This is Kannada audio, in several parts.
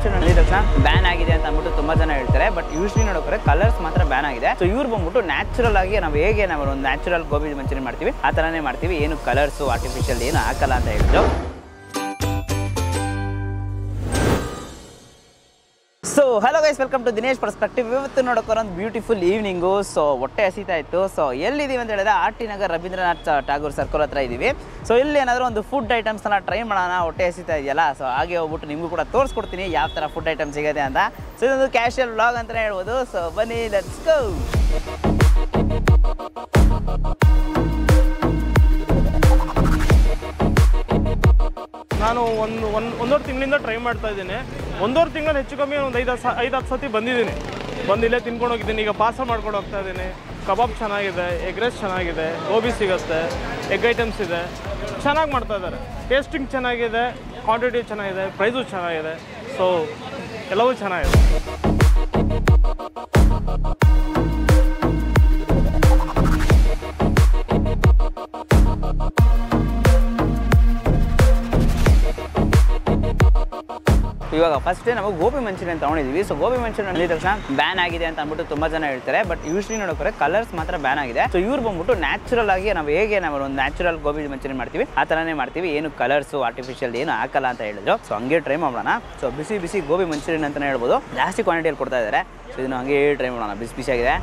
ಮಂಚೂರಿಯನ್ ಅಂದಿದ ತಕ್ಷಣ ಬ್ಯಾನ್ ಆಗಿದೆ ಅಂತ ಅಂದ್ಬಿಟ್ಟು ತುಂಬಾ ಜನ ಹೇಳ್ತಾರೆ ಬಟ್ ಯೂಶ್ವಲಿ ನೋಡೋಕೆ ಕಲರ್ಸ್ ಮಾತ್ರ ಬ್ಯಾನ್ ಆಗಿದೆ ಸೊ ಇವ್ರು ಬಂದ್ಬಿಟ್ಟು ನ್ಯಾಚುರಲ್ ಆಗಿ ನಾವು ಹೇಗೆ ನಾವು ಒಂದು ನ್ಯಾಚುರಲ್ ಗೋಬಿ ಮಂಚೂರಿಯನ್ ಮಾಡ್ತೀವಿ ಆ ಥರನೇ ಮಾಡ್ತೀವಿ ಏನು ಕಲರ್ಸು ಆರ್ಟಿಫಿಷಿಯಲ್ ಏನು ಹಾಕಲ್ಲ ಅಂತ ಹೇಳಿದ್ರು so hello guys welcome to Dinesh perspective ಇವತ್ತು ನೋಡೋಕೆ ಒಂದು ಬ್ಯೂಟಿಫುಲ್ ಈವ್ನಿಂಗು ಸೊ ಹೊಟ್ಟೆ ಹಸಿತಾ ಇತ್ತು ಸೊ ಎಲ್ಲಿದ್ದೀವಿ ಅಂತ ಹೇಳಿದ್ರೆ R T Nagar Rabindranath Tagore circle ಹತ್ರ ಇದ್ದೀವಿ ಸೊ ಇಲ್ಲಿ ಏನಾದರೂ ಒಂದು ಫುಡ್ ಐಟಮ್ಸ್ನ ಟ್ರೈ ಮಾಡೋಣ ಹೊಟ್ಟೆ ಹಸಿತಾ ಇದೆಯಲ್ಲ ಸೊ ಹಾಗೆ ಹೋಗ್ಬಿಟ್ಟು ನಿಮಗೂ ಕೂಡ ತೋರಿಸ್ಕೊಡ್ತೀನಿ ಯಾವ ಥರ ಫುಡ್ ಐಟಮ್ ಸಿಗುತ್ತೆ ಅಂತ ಸೊ ಇದೊಂದು ಕ್ಯಾಶುಯಲ್ ವ್ಲಾಗ್ ಅಂತಲೇ ಹೇಳ್ಬೋದು ಸೊ ಬನ್ನಿ ಲೆಟ್ಸ್ ಗೋ ನಾನು ಒಂದು ಒಂದು ಒಂದೂವರೆ ತಿಂಗಳಿಂದ ಟ್ರೈ ಮಾಡ್ತಾ ಇದ್ದೀನಿ ಒಂದೂವರೆ ತಿಂಗಳು ಹೆಚ್ಚು ಕಮ್ಮಿ ಒಂದು ಐದು ಸ ಐದು ಹತ್ತು ಸತಿ ಬಂದಿದ್ದೀನಿ ಬಂದು ಇಲ್ಲೇ ತಿನ್ಕೊಂಡು ಹೋಗಿದ್ದೀನಿ ಈಗ ಪಾರ್ಸಲ್ ಮಾಡ್ಕೊಂಡು ಹೋಗ್ತಾ ಇದ್ದೀನಿ ಕಬಾಬ್ ಚೆನ್ನಾಗಿದೆ ಎಗ್ ರೈಸ್ ಚೆನ್ನಾಗಿದೆ ಗೋಬಿ ಸಿಗುತ್ತೆ ಎಗ್ ಐಟಮ್ಸ್ ಇದೆ ಚೆನ್ನಾಗಿ ಮಾಡ್ತಾ ಇದ್ದಾರೆ ಟೇಸ್ಟಿಂಗ್ ಚೆನ್ನಾಗಿದೆ ಕ್ವಾಂಟಿಟಿ ಚೆನ್ನಾಗಿದೆ ಪ್ರೈಸು ಚೆನ್ನಾಗಿದೆ ಸೊ ಎಲ್ಲವೂ ಚೆನ್ನಾಗಿದೆ ಇವಾಗ ಫಸ್ಟ್ ನಾವು ಗೋಬಿ ಮಂಚೂರಿಯನ್ ತೊಗೊಂಡಿದ್ವಿ ಸೊ ಗೋಬಿ ಮಂಚೂರಿಯನ್ ಅಂದಿದ ತಕ್ಷಣ ಬ್ಯಾನ್ ಆಗಿದೆ ಅಂತ ಅಂದ್ಬಿಟ್ಟು ತುಂಬಾ ಜನ ಹೇಳ್ತಾರೆ ಬಟ್ ಯೂಶ್ವಲಿ ನೋಡೋಕೆ ಕಲರ್ಸ್ ಮಾತ್ರ ಬ್ಯಾನ್ ಆಗಿದೆ ಸೊ ಇವ್ರು ಬಂದ್ಬಿಟ್ಟು ನ್ಯಾಚುರಲ್ ಆಗಿ ನಾವು ಹೇಗೆ ನಾವು ಒಂದು ನ್ಯಾಚುರಲ್ ಗೋಬಿ ಮಂಚೂರಿಯನ್ ಮಾಡ್ತೀವಿ ಆ ಥರನೇ ಮಾಡ್ತೀವಿ ಏನು ಕಲರ್ಸು ಆರ್ಟಿಫಿಷಿಯಲ್ ಏನು ಹಾಕಲ್ಲ ಅಂತ ಹೇಳಿದ್ರು ಸೊ ಹಂಗೆ ಟ್ರೈ ಮಾಡೋಣ ಸೊ ಬಿಸಿ ಬಿಸಿ ಗೋಬಿ ಮಂಚೂರಿಯನ್ ಅಂತಲೇ ಹೇಳ್ಬೋದು ಜಾಸ್ತಿ ಕ್ವಾಂಟಿಟಿಯಲ್ಲಿ ಕೊಡ್ತಾ ಇದ್ದಾರೆ ಸೊ ಇದನ್ನು ಹಂಗೆ ಟ್ರೈ ಮಾಡೋಣ ಬಿಸಿ ಬಿಸಿಯಾಗಿದೆ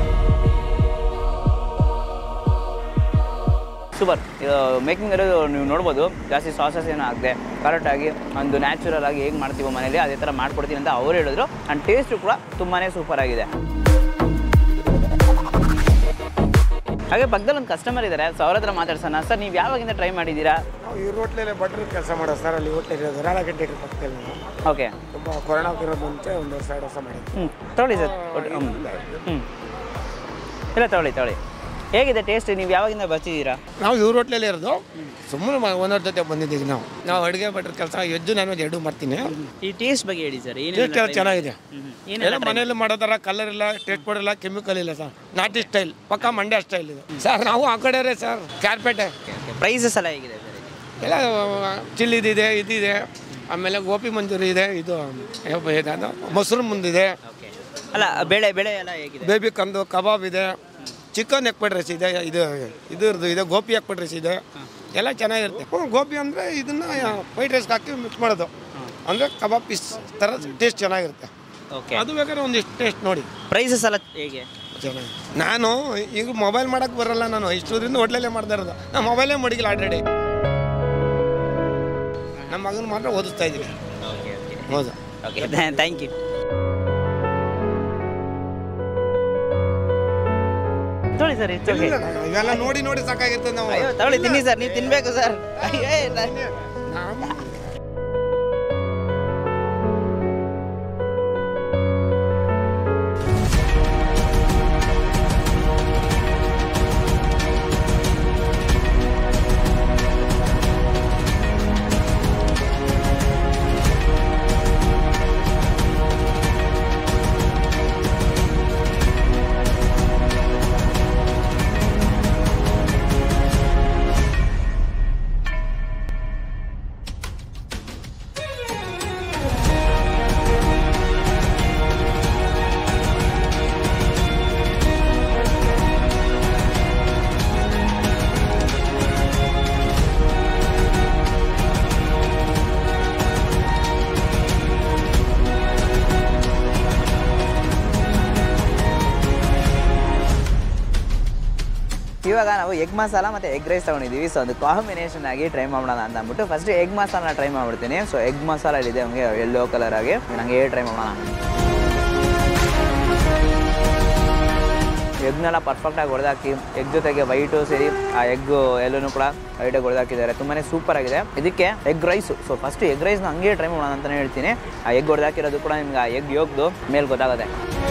ಸೂಪರ್ ಇದು ಮೇಕಿಂಗ್ ಇರೋದು ನೀವು ನೋಡ್ಬೋದು ಜಾಸ್ತಿ ಸಾಸಸ್ ಏನು ಆಗದೆ ಕರೆಕ್ಟಾಗಿ ಒಂದು ನ್ಯಾಚುರಲ್ ಆಗಿ ಹೇಗೆ ಮಾಡ್ತೀವೋ ಮನೇಲಿ ಅದೇ ಥರ ಮಾಡ್ಕೊಡ್ತೀನಿ ಅಂತ ಅವ್ರು ಹೇಳಿದ್ರು ಆ್ಯಂಡ್ ಟೇಸ್ಟು ಕೂಡ ತುಂಬಾ ಸೂಪರ್ ಆಗಿದೆ ಹಾಗೆ ಪಕ್ಕದಲ್ಲಿ ಒಂದು ಕಸ್ಟಮರ್ ಇದ್ದಾರೆ ಸೊ ಅವ್ರ ಹತ್ರ ಮಾತಾಡ್ಸೋಣ ಸರ್ ನೀವು ಯಾವಾಗಿಂದ ಟ್ರೈ ಮಾಡಿದ್ದೀರಾ ನಾವು ಈ ಹೋಟ್ಲಲ್ಲೇ ಭಟ್ರು ಕೆಲಸ ಮಾಡೋ ಸರ್ ಅಲ್ಲಿ ಹೋಟ್ಲ್ ಇರೋದು ರಾಳಗಂಟೆ ಪಕ್ಕದಲ್ಲಿ ನಾವು ಓಕೆ ತುಂಬ ಕೊರೋನಾ ಇರೋದು ಮುಂಚೆ ಒಂದು ವರ್ಷ ಎರಡು ವರ್ಷ ಮಾಡಿದ್ವಿ ಹ್ಞೂ ತೊಗೊಳ್ಳಿ ಸರ್ ಹ್ಞೂ ಹ್ಞೂ ಇಲ್ಲ ತೊಗೊಳ್ಳಿ ತೊಗೊಳ್ಳಿ ಹೇಗಿದೆ ಟೇಸ್ಟ್ ನೀವು ಯಾವಾಗಿಂದ ಬರ್ತಿದ್ದೀರಾ ನಾವು ಇವ್ರ ಹೋಟ್ಲಲ್ಲೇ ಇರೋದು ಸುಮ್ಮನೆ ಒಂದೊಂದ್ರ ಜೊತೆ ಬಂದಿದ್ದೀವಿ ನಾವು ನಾವು ಅಡುಗೆ ಭಟ್ರ ಕೆಲಸ ಎದ್ದು ನಾನು ಎರಡು ಮಾಡ್ತೀನಿ ಈ ಟೇಸ್ಟ್ ಬಗ್ಗೆ ಹೇಳಿ ಸರ್ ಏನು ಟೇಸ್ಟ್ ಎಲ್ಲ ಚೆನ್ನಾಗಿದೆ ಏನು ಎಲ್ಲ ಮನೆಯಲ್ಲಿ ಮಾಡೋ ಥರ ಕಲರ್ ಇಲ್ಲ ಟೇಸ್ಟ್ ಕೊಡಲ್ಲ ಕೆಮಿಕಲ್ ಇಲ್ಲ ಸರ್ ನಾಟಿ ಸ್ಟೈಲ್ ಪಕ್ಕ ಮಂಡ್ಯ ಸ್ಟೈಲ್ ಇದೆ ಸರ್ ನಾವು ಆ ಕಡೆ ಸರ್ ಕ್ಯಾರ್ಪೇಟೆ ಪ್ರೈಸಸ್ ಎಲ್ಲ ಹೇಗಿದೆ ಸರ್ ಎಲ್ಲ ಚಿಲ್ಲಿದಿದೆ ಇದಿದೆ ಆಮೇಲೆ ಗೋಪಿ ಮಂಜೂರಿ ಇದೆ ಇದು ಯಾವ ಇದಾದ ಮೊಸರು ಮುಂದಿದೆ ಓಕೆ ಅಲ್ಲ ಬೆಳೆ ಬೆಳೆ ಎಲ್ಲ ಹೇಗಿದೆ ಬೇಬಿ ಕಂದು ಕಬಾಬ್ ಇದೆ ಚಿಕನ್ ಎಕ್ಪಟ್ ರೈಸ್ ಇದೆ ಇದು ಇದ್ರದ್ದು ಇದೆ ಗೋಪಿ ಎಕ್ಪಟ್ ರೈಸ್ ಇದೆ ಎಲ್ಲ ಚೆನ್ನಾಗಿರುತ್ತೆ ಹ್ಞೂ ಗೋಪಿ ಅಂದರೆ ಇದನ್ನ ವೈಟ್ ರೈಸ್ಗೆ ಹಾಕಿ ಮಿಕ್ಸ್ ಮಾಡೋದು ಅಂದರೆ ಕಬಾಬ್ ಪೀಸ್ ಥರ ಟೇಸ್ಟ್ ಚೆನ್ನಾಗಿರುತ್ತೆ ಓಕೆ ಅದು ಬೇಕಾದ್ರೆ ಒಂದಿಷ್ಟು ಟೇಸ್ಟ್ ನೋಡಿ ಪ್ರೈಸಸ್ ಎಲ್ಲ ಹೇಗೆ ಚೆನ್ನಾಗಿ ನಾನು ಈಗ ಮೊಬೈಲ್ ಮಾಡೋಕ್ಕೆ ಬರಲ್ಲ ನಾನು ಇಷ್ಟೋದ್ರಿಂದ ಹೋಟ್ಲಲ್ಲೇ ಮಾಡ್ತಾ ಇರೋದು ನಾನು ಮೊಬೈಲೇ ಮಡಗಿಲ್ಲ ಆಲ್ರೆಡಿ ನಮ್ಮ ಮಗನ ಮಾತ್ರ ಓದಿಸ್ತಾ ಇದ್ದೀನಿ ಓಕೆ ಓಕೆ ಹೌದು ಓಕೆ ಥ್ಯಾಂಕ್ ಯು ತೊಳಿ ಸರ್ ಇಟ್ಸ್ ಓಕೆ ಇವೆಲ್ಲ ನೋಡಿ ನೋಡಿ ಸಾಕಾಗಿರ್ತದೆ ನಾವು ಅಯ್ಯೋ ತಗೊಳ್ಳಿ ತಿನ್ನಿ ಸರ್ ನೀವು ತಿನ್ಬೇಕು ಸರ್ ಅಯ್ಯೋ ನಾವು ಇವಾಗ ನಾವು ಎಗ್ ಮಸಾಲ ಮತ್ತು ಎಗ್ ರೈಸ್ ತೊಗೊಂಡಿದ್ದೀವಿ ಸೊ ಅದು ಕಾಂಬಿನೇಷನ್ ಆಗಿ ಟ್ರೈ ಮಾಡೋಣ ಅಂತ ಅಂದ್ಬಿಟ್ಟು ಫಸ್ಟ್ ಎಗ್ ಮಸಾಲ ಟ್ರೈ ಮಾಡ್ಬಿಡ್ತೀನಿ ಸೊ ಎಗ್ ಮಸಾಲ ಇದೆ ನಮಗೆ ಯೆಲ್ಲೋ ಕಲರ್ ಆಗಿ ನನಗೆ ಟ್ರೈ ಮಾಡೋಣ ಎಗ್ನೆಲ್ಲ ಪರ್ಫೆಕ್ಟಾಗಿ ಹೊಡೆದಾಕಿ ಎಗ್ ಜೊತೆಗೆ ವೈಟು ಸೇರಿ ಆ ಎಗ್ ಎಲ್ಲನೂ ಕೂಡ ವೈಟಾಗಿ ಹೊಡೆದಾಕಿದ್ದಾರೆ ತುಂಬಾ ಸೂಪರ್ ಆಗಿದೆ ಇದಕ್ಕೆ egg rice so first egg ರೈಸ್ನ ಹಂಗೆ ಟ್ರೈ ಮಾಡೋಣ ಅಂತಲೇ ಹೇಳ್ತೀನಿ ಆ ಎಗ್ ಹೊಡೆದಾಕಿರೋದು ಕೂಡ ನಿಮ್ಗೆ ಆ ಎಗ್ ಯೋಗ್ದು ಮೇಲೆ ಗೊತ್ತಾಗುತ್ತೆ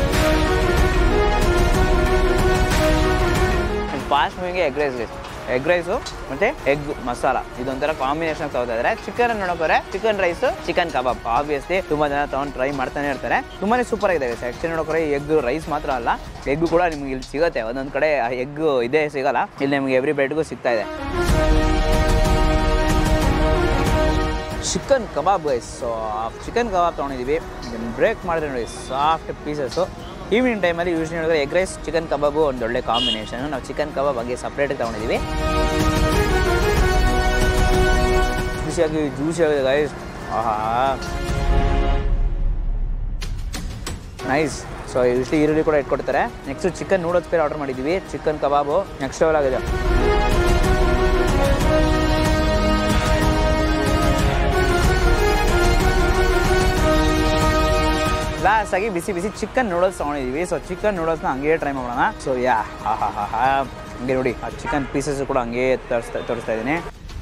ಫಾಸ್ಟ್ ಮೂವಿಂಗ್ಗೆ ಎಗ್ ರೈಸ್ ಎಗ್ ರೈಸು ಮತ್ತು ಎಗ್ ಮಸಾಲ ಇದೊಂಥರ ಕಾಂಬಿನೇಷನ್ ತಗೋತಾ ಇದ್ದಾರೆ ಚಿಕನ್ ನೋಡೋಕೆ chicken rice chicken kebab obviously ತುಂಬಾ ಜನ ತಗೊಂಡು ಟ್ರೈ ಮಾಡ್ತಾನೆ ಇರ್ತಾರೆ ತುಂಬಾನೇ ಸೂಪರ್ ಆಗಿದೆ ಆ್ಯಕ್ಚುಲಿ ನೋಡೋಕೆ ಎಗ್ ರೈಸ್ ಮಾತ್ರ ಅಲ್ಲ ಎಗ್ ಕೂಡ ನಿಮ್ಗೆ ಇಲ್ಲಿ ಸಿಗುತ್ತೆ ಒಂದೊಂದು ಕಡೆ ಎಗ್ ಇದೇ ಸಿಗಲ್ಲ ಇಲ್ಲಿ ನಿಮಗೆ ಎವ್ರಿ ಬ್ರೆಡ್ಗೂ ಸಿಗ್ತಾ ಇದೆ chicken kebab guys so chicken kebab ತೊಗೊಂಡಿದ್ದೀವಿ ಇದನ್ನು ಬ್ರೇಕ್ ಮಾಡಿದ್ರೆ ನೋಡಿ ಸಾಫ್ಟ್ ಪೀಸಸ್ಸು ಈವ್ನಿಂಗ್ ಟೈಮಲ್ಲಿ ಯೂಶ್ವಲಿ ನೋಡಿದ್ರೆ ಎಗ್ ರೈಸ್ ಚಿಕನ್ ಕಬಾಬು ಒಂದು ಒಳ್ಳೆ ಕಾಂಬಿನೇಷನ್ ನಾವು ಚಿಕನ್ ಕಬಾಬ್ ಹಂಗೆ ಸಪ್ರೇಟಾಗಿ ತೊಗೊಂಡಿದ್ದೀವಿ ಜ್ಯೂಸಿಯಾಗಿ ಜ್ಯೂಸಿ ಆಗಿದೆ ಗೈಸ್ ಆಹಾ ನೈಸ್ ಸೊ ಯೂಶ್ವಲಿ ಈರುಳ್ಳಿ ಕೂಡ ಇಟ್ಕೊಡ್ತಾರೆ ನೆಕ್ಸ್ಟ್ ಚಿಕನ್ ನೂಡಲ್ಸ್ ಬೇರೆ ಆರ್ಡರ್ ಮಾಡಿದ್ದೀವಿ ಚಿಕನ್ ಕಬಾಬು ನೆಕ್ಸ್ಟ್ ಲೆವೆಲ್ ಆಗಿದೆ ಲಾಸ್ಟ್ ಆಗಿ ಬಿಸಿ ಬಿಸಿ ಚಿಕನ್ ನೂಡಲ್ಸ್ ತೊಗೊಂಡಿದ್ದೀವಿ ಸೊ ಚಿಕನ್ ನೂಡಲ್ಸ್ನ ಹಂಗೆ ಟ್ರೈ ಮಾಡೋಣ ಸೊ ಯಾ ಹಾ ಹಾ ಹಾ ಹಾ ಹಂಗೆ ನೋಡಿ ಆ ಚಿಕನ್ ಪೀಸಸ್ ಕೂಡ ಹಂಗೆ ತೋರಿಸ್ತಾ ತೋರಿಸ್ತಾ ಇದ್ದೀನಿ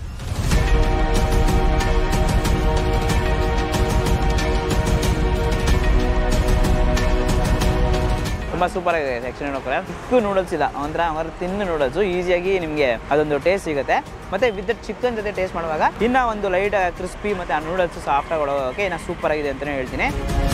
ತುಂಬ ಸೂಪರ್ ಆಗಿದೆ ಆ್ಯಕ್ಚುಲಿ ನೋಡೋಕೆ ಚಿಕ್ಕ ನೂಡಲ್ಸ್ ಇಲ್ಲ ಒಂಥರ ಅವರ ತಿನ್ನು ನೂಡಲ್ಸು ಈಸಿಯಾಗಿ ನಿಮಗೆ ಅದೊಂದು ಟೇಸ್ಟ್ ಸಿಗುತ್ತೆ ಮತ್ತು ವಿತ್ ಚಿಕನ್ ಜೊತೆ ಟೇಸ್ಟ್ ಮಾಡುವಾಗ ಇನ್ನೂ ಒಂದು ಲೈಟ್ ಕ್ರಿಸ್ಪಿ ಮತ್ತು ಆ ನೂಡಲ್ಸ್ ಸಾಫ್ಟಾಗಿ ಒಳಗೋಕೆ ಇನ್ನೂ ಸೂಪರ್ ಆಗಿದೆ ಅಂತಲೇ ಹೇಳ್ತೀನಿ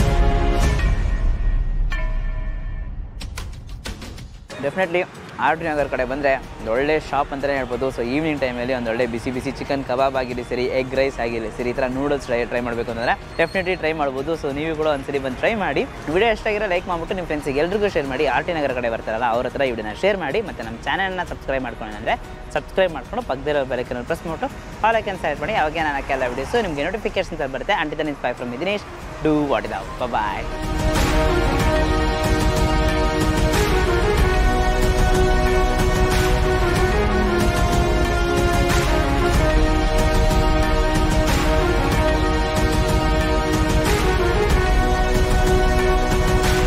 ಡೆಫಿನೆಟ್ಲಿ ಆರ್ ಟಿ ನಗರ್ ಕಡೆ ಬಂದರೆ ಒಂದು ಒಳ್ಳೆ ಶಾಪ್ ಅಂತಲೇ ಹೇಳ್ಬೋದು ಸೊ ಈವ್ನಿಂಗ್ ಟೈಮಲ್ಲಿ ಒಂದು ಒಳ್ಳೆ ಬಿಸಿ ಬಿಸಿ ಚಿಕನ್ ಕಬಾಬ್ ಆಗಿರಲಿ ಸರಿ ಎಗ್ ರೈಸ್ ಆಗಿರಲಿ ಸರಿ ಈ ಥರ ನೂಡಲ್ಸ್ ಟ್ರೈ ಟ್ರೈ ಮಾಡಬೇಕು ಅಂತಂದರೆ ಡೆಫಿನೆಟ್ಲಿ ಟ್ರೈ ಮಾಡ್ಬೋದು ಸೊ ನೀವು ಕೂಡ ಒಂದ್ಸರಿ ಬಂದು ಟ್ರೈ ಮಾಡಿ ವಿಡಿಯೋ ಎಷ್ಟಾಗಿರೋ ಲೈಕ್ ಮಾಡ್ಬಿಟ್ಟು ನಿಮ್ಮ ಫ್ರೆಂಡ್ಸಿಗೆ ಎಲ್ರಿಗೂ ಶೇರ್ ಮಾಡಿ ಆರ್ ಟಿ ನಗರ ಕಡೆ ಬರ್ತಾರಲ್ಲ ಅವ್ರ ಹತ್ರ ಈ ವಿಡಿಯೋನ ಶೇರ್ ಮಾಡಿ ಮತ್ತು ನಮ್ಮ ಚಾನಲ್ನ ಸಬ್ಸ್ಕ್ರೈಬ್ ಮಾಡ್ಕೊಂಡು ಅಂದರೆ ಸಬ್ಸ್ಕ್ರೈಬ್ ಮಾಡ್ಕೊಂಡು ಪಕ್ಕದಿರೋ ಬೆಲಕನ್ನು ಪ್ರೆಸ್ ಮಾಡಿಬಿಟ್ಟು ಆಲ್ ಐಕನ್ ಸೆಲೆಕ್ಟ್ ಮಾಡಿ ಅವಾಗ ನಾನು ಹಾಕೆಲ್ಲ ವಿಡಿಯೋಸು ನಿಮಗೆ ನೋಟಿಫಿಕೇಶನ್ಸ್ ಬರುತ್ತೆ ಅಂಟಿದ ನಿಸ್ bye from Dinesh do what ಇದಾವ್ ಬಾಯ್